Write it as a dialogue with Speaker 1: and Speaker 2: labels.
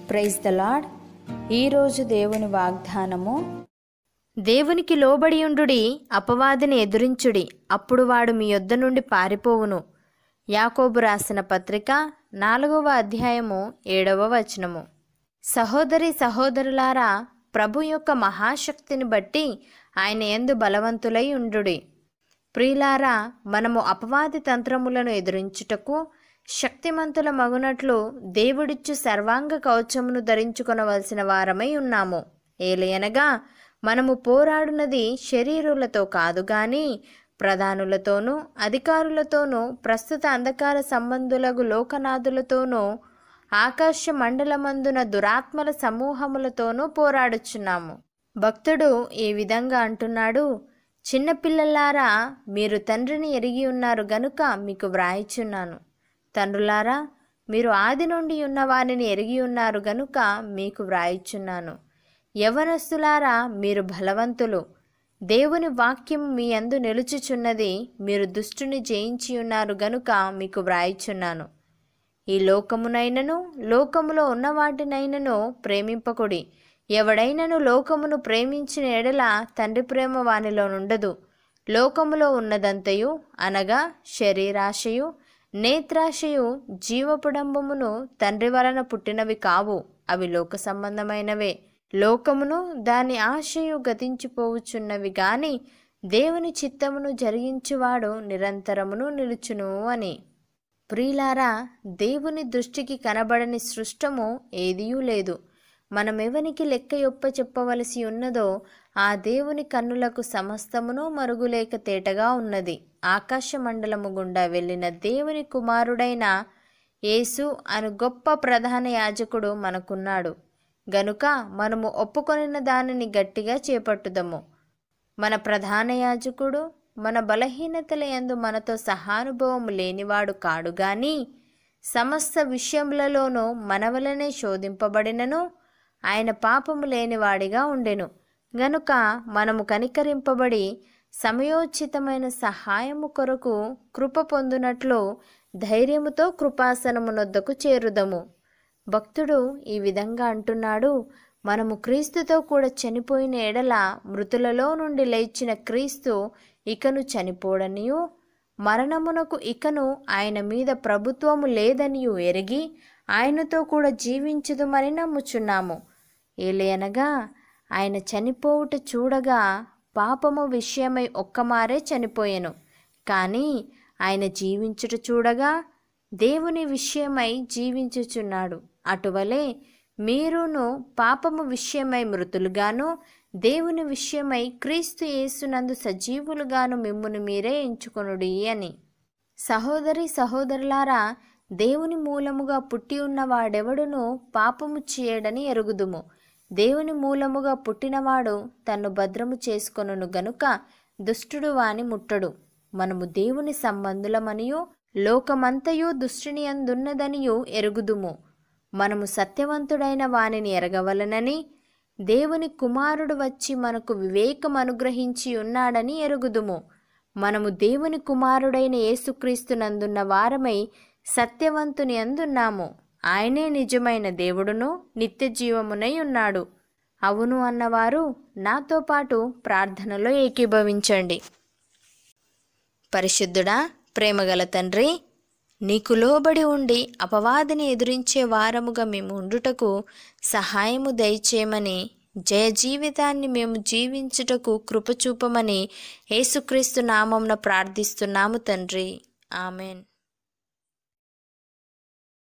Speaker 1: praise the lord ఈరోజు దేవుని వాగ్దానము
Speaker 2: దేవునికి లోబడియుండుడి అపవాదిని ఎదురించుడి అప్పుడు వాడు మీ యొద్ద నుండి పారిపోవును యాకోబు రాసిన పత్రిక నాలుగవ అధ్యాయము ఏడవ వచనము సహోదరి సహోదరులారా ప్రభు యొక్క మహాశక్తిని బట్టి ఆయన ఎందు బలవంతులై ఉండుడి ప్రియులారా మనము అపవాది తంత్రములను ఎదురించుటకు శక్తిమంతుల మగునట్లు దేవుడిచ్చు సర్వాంగ కవచమును ధరించుకొనవలసిన వారమై ఉన్నాము ఏలయనగా మనము పోరాడునది శరీరులతో కాదు గాని ప్రధానులతోనూ అధికారులతోనూ ప్రస్తుత అంధకార సంబంధులకు లోకనాథులతోనూ ఆకాశ మండలమందున దురాత్మల సమూహములతోనూ పోరాడుచున్నాము భక్తుడు ఈ విధంగా అంటున్నాడు చిన్నపిల్లలారా మీరు తండ్రిని ఎరిగి ఉన్నారు గనుక మీకు వ్రాయిచున్నాను తండ్రులారా మీరు ఆది నుండి ఉన్న వారిని ఎరిగి ఉన్నారు గనుక మీకు వ్రాయిచున్నాను యవనస్తులారా మీరు బలవంతులు దేవుని వాక్యం మీ అందు నిలుచుచున్నది మీరు దుష్టుని జయించి ఉన్నారు గనుక మీకు వ్రాయిచున్నాను ఈ లోకమునైనను లోకములో ఉన్న వాటినైనను ప్రేమింపకుడి ఎవడైనను లోకమును ప్రేమించిన ఎడల తండ్రి ప్రేమ వానిలో నుండదు లోకములో ఉన్నదంతయు అనగా శరీరాశయు నేత్రాశయు జీవపుడంబమును తండ్రి వలన పుట్టినవి కావు అవి లోక సంబంధమైనవే లోకమును దాని ఆశయు గతించిపోవుచున్నవి గాని దేవుని చిత్తమును జరిగించువాడు నిరంతరమును నిలుచును అని ప్రియులారా దేవుని దృష్టికి కనబడని సృష్టము ఏదియూ లేదు మనమెవనికి లెక్క యొప్ప చెప్పవలసి ఉన్నదో ఆ దేవుని కన్నులకు సమస్తమును మరుగులేక తేటగా ఉన్నది ఆకాశ మండలము గుండా వెళ్ళిన దేవుని కుమారుడైన యేసు అను గొప్ప ప్రధాన యాజకుడు మనకున్నాడు గనుక మనము ఒప్పుకొనిన దానిని గట్టిగా చేపట్టుదము మన ప్రధాన యాజకుడు మన బలహీనతల యందు మనతో సహానుభవం లేనివాడు కాడు గాని సమస్త విషయములలోనూ మనవలనే శోధింపబడినను ఆయన పాపము లేనివాడిగా ఉండెను గనుక మనము కనికరింపబడి సమయోచితమైన సహాయము కొరకు కృప పొందునట్లు ధైర్యముతో కృపాసనమునొద్దకు చేరుదము భక్తుడు ఈ విధంగా అంటున్నాడు మనము క్రీస్తుతో కూడా చనిపోయిన ఎడల మృతులలో నుండి లేచిన క్రీస్తు ఇకను చనిపోడనియు మరణమునకు ఇకను ఆయన మీద ప్రభుత్వము లేదనియు ఎరిగి ఆయనతో కూడా జీవించుదుమని నమ్ముచున్నాము ఏలయనగా ఆయన చనిపోవుట చూడగా పాపము విషయమై ఒక్కమారే చనిపోయెను కానీ ఆయన జీవించుట చూడగా దేవుని విషయమై జీవించుచున్నాడు అటువలే మీరును పాపము విషయమై మృతులుగాను దేవుని విషయమై క్రీస్తు యేసునందు సజీవులుగాను మిమ్మును మీరే ఎంచుకొనుడి అని సహోదరి సహోదరులారా దేవుని మూలముగా పుట్టి ఉన్న వాడెవడును పాపము చేయడని ఎరుగుదుము దేవుని మూలముగా పుట్టినవాడు తన్ను భద్రము చేసుకొనును గనుక దుష్టుడు వాని ముట్టడు మనము దేవుని సంబంధులమనియు లోకమంతయు దుష్టుని అందున్నదనియు ఎరుగుదుము మనము సత్యవంతుడైన వానిని ఎరగవలనని దేవుని కుమారుడు వచ్చి మనకు వివేకం అనుగ్రహించి ఉన్నాడని ఎరుగుదుము మనము దేవుని కుమారుడైన యేసుక్రీస్తునందున్న వారమై సత్యవంతుని అందున్నాము ఆయనే నిజమైన దేవుడును నిత్య జీవమునై ఉన్నాడు అవును అన్నవారు నాతో పాటు ప్రార్థనలో ఏకీభవించండి పరిశుద్ధుడా ప్రేమగల తండ్రి నీకు లోబడి ఉండి అపవాదిని ఎదురించే వారముగా మేము ఉండుటకు సహాయము దయచేయమని జయ జీవితాన్ని మేము జీవించుటకు కృపచూపమని యేసుక్రీస్తు నామంన ప్రార్థిస్తున్నాము తండ్రి ఆమెన్